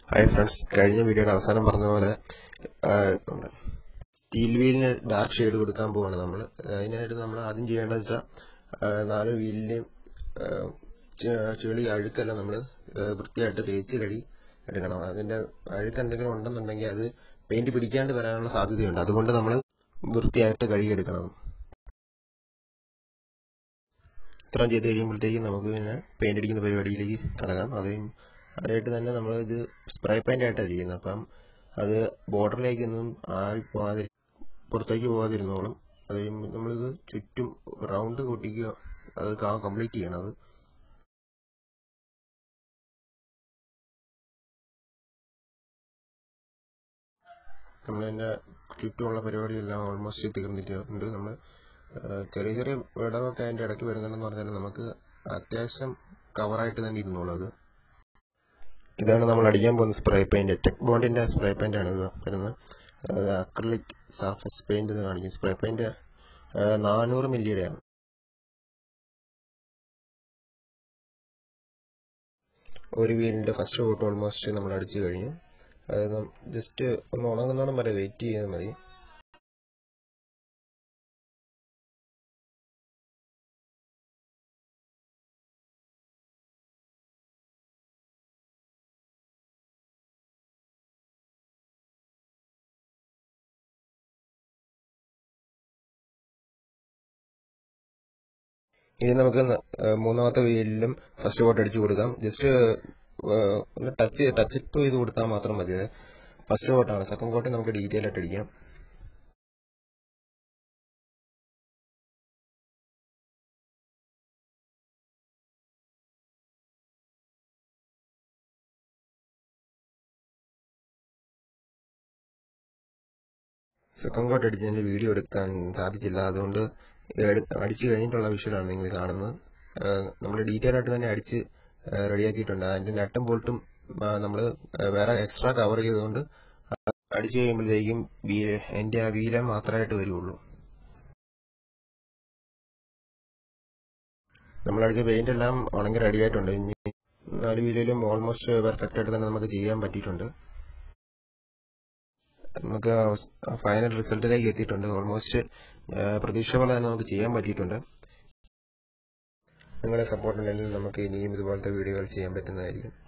hi friends കഴിഞ്ഞ വീഡിയോയുടെ അവസാനം പറഞ്ഞ പോലെ സ്റ്റീൽ വീലിന് ഡാർക്ക് ഷെയ്ഡ് കൊടുക്കാൻ പോവാണ് നമ്മൾ അതിനായിട്ട് നമ്മൾ ആദ്യം ചെയ്യേണ്ടത് വെച്ചാൽ നാല് വീലിൻ്റെയും ചെളി അഴുക്കെല്ലാം നമ്മൾ വൃത്തിയായിട്ട് തേച്ച് കഴുകി എടുക്കണം അതിൻ്റെ അഴുക്ക് എന്തെങ്കിലും ഉണ്ടെന്നുണ്ടെങ്കിൽ അത് പെയിന്റ് പിടിക്കാണ്ട് വരാനുള്ള സാധ്യതയുണ്ട് അതുകൊണ്ട് നമ്മൾ വൃത്തിയായിട്ട് കഴുകിയെടുക്കണം ഇത്രയും ചെയ്ത് കഴിയുമ്പോഴത്തേക്കും നമുക്ക് പിന്നെ പെയിന്റ് അടിക്കുന്ന പരിപാടിയിലേക്ക് കടക്കാം അതും അതിനായിട്ട് തന്നെ നമ്മൾ ഇത് സ്പ്രേ പെയിന്റ് ആയിട്ടാണ് ചെയ്യുന്നത് അപ്പം അത് ബോർഡറിലേക്കൊന്നും ആയി പോകാതെ പുറത്തേക്ക് പോകാതിരുന്നോളും അത് നമ്മളിത് ചുറ്റും റൗണ്ട് കൂട്ടിക്കുക അത് കംപ്ലീറ്റ് ചെയ്യണം അത് നമ്മളതിൻ്റെ ചുറ്റുമുള്ള പരിപാടിയെല്ലാം ഓൾമോസ്റ്റ് തീർന്നിട്ടുണ്ട് നമ്മൾ ചെറിയ ചെറിയ വിടവൊക്കെ അതിൻ്റെ ഇടയ്ക്ക് വരുന്നുണ്ടെന്ന് പറഞ്ഞാൽ നമുക്ക് അത്യാവശ്യം കവറായിട്ട് തന്നെ ഇരുന്നോളൂ അത് ഇതാണ് നമ്മൾ അടിക്കാൻ പോകുന്ന സ്പ്രേ പെയിന്റ് ടെക് ബോണ്ടിന്റെ സ്പ്രേ പെയിന്റ് ആണ് ഇത് വരുന്നത് അക്രലിക് സർഫസ് പെയിന്റ് എന്ന് കാണിക്കും സ്പ്രേ പെയിന്റ് നാനൂറ് മില്ലിയുടെയാണ് ഒരു വീലിന്റെ ഫസ്റ്റ് കോട്ട് ഓൾമോസ്റ്റ് നമ്മൾ അടിച്ചു കഴിഞ്ഞു അത് ജസ്റ്റ് ഒന്ന് ഉണങ്ങുന്നോണം വരെ വെയിറ്റ് ചെയ്താൽ മതി ഇനി നമുക്ക് മൂന്നാമത്തെ വീലിലും ഫസ്റ്റ് കോട്ട് അടിച്ചു കൊടുക്കാം ജസ്റ്റ് ഒന്ന് ടച്ച് ടച്ച് ഇപ്പ് ചെയ്ത് കൊടുത്താൽ മാത്രം മതി ഫസ്റ്റ് കോട്ടാണ് സെക്കൻഡ് കോട്ട് നമുക്ക് ഡീറ്റെയിൽ ആയിട്ട് അടിക്കാം സെക്കൻഡ് കോട്ട് അടിച്ചതിന്റെ വീഡിയോ എടുക്കാൻ സാധിച്ചില്ല അതുകൊണ്ട് അടിച്ചു കഴിഞ്ഞിട്ടുള്ള വിഷ്വലാണ് നിങ്ങൾ കാണുന്നത് നമ്മൾ ഡീറ്റെയിൽ ആയിട്ട് തന്നെ അടിച്ച് റെഡിയാക്കിയിട്ടുണ്ട് അതിന്റെ നട്ടും ബോൾട്ടും നമ്മൾ വേറെ എക്സ്ട്രാ കവർ ചെയ്തുകൊണ്ട് അടിച്ചു കഴിയുമ്പോഴത്തേക്കും എന്റെ ആ വീല മാത്രമായിട്ട് വരുള്ളൂ നമ്മൾ അടിച്ച പെയിന്റ് എല്ലാം ഉണങ്ങി റെഡി ആയിട്ടുണ്ട് ഇനി നാല് വീലിലും ഓൾമോസ്റ്റ് പെർഫെക്റ്റ് ആയിട്ട് തന്നെ നമുക്ക് ചെയ്യാൻ പറ്റിയിട്ടുണ്ട് നമുക്ക് ഫൈനൽ റിസൾട്ടിലേക്ക് എത്തിയിട്ടുണ്ട് ഓൾമോസ്റ്റ് പ്രതീക്ഷ പോലെ തന്നെ നമുക്ക് ചെയ്യാൻ പറ്റിയിട്ടുണ്ട് നിങ്ങളുടെ സപ്പോർട്ട് ഉണ്ടെങ്കിൽ നമുക്ക് ഇനിയും ഇതുപോലത്തെ വീഡിയോകൾ ചെയ്യാൻ പറ്റുന്നതായിരിക്കും